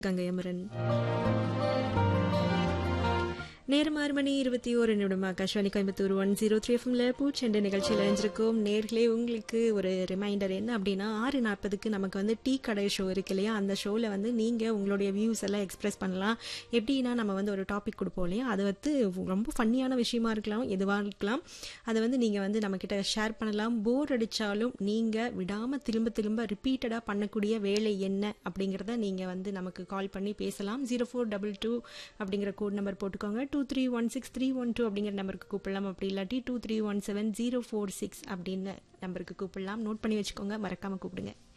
கங்கை அமரன் நேரம் ஆறு மணி இருபத்தி ஒரு நிமிடம் Akashvani Coimbatore one zero three எஃப்எம்ல பூச்செண்டு நிகழ்ச்சியில் இணைஞ்சிருக்கோம் நேர்களே உங்களுக்கு ஒரு ரிமைண்டர் என்ன அப்படின்னா ஆறு நாற்பதுக்கு நமக்கு வந்து டீ கடை ஷோ இருக்கு இல்லையா அந்த ஷோவில் வந்து நீங்கள் உங்களுடைய வியூஸ் எல்லாம் எக்ஸ்பிரஸ் பண்ணலாம் எப்படின்னா நம்ம வந்து ஒரு டாபிக் கொடுப்போம் இல்லையா அது வந்து ரொம்ப ஃபன்னியான விஷயமா இருக்கலாம் எதுவாக இருக்கலாம் அதை வந்து நீங்கள் வந்து நம்மக்கிட்ட ஷேர் பண்ணலாம் போர் அடித்தாலும் நீங்கள் விடாமல் திரும்ப திரும்ப ரிப்பீட்டடாக பண்ணக்கூடிய வேலை என்ன அப்படிங்கிறத நீங்கள் வந்து நமக்கு கால் பண்ணி பேசலாம் ஜீரோ ஃபோர் டபுள் டூ அப்படிங்கிற கோட் நம்பர் போட்டுக்கோங்க two three one six three one two அப்படிங்கிற நம்பருக்கு கூப்பிடலாம் அப்படி இல்லாட்டி two three one seven zero four six அப்படின்னு நம்பருக்கு கூப்பிடலாம் நோட் பண்ணி வச்சுக்கோங்க மறக்காமல் கூப்பிடுங்க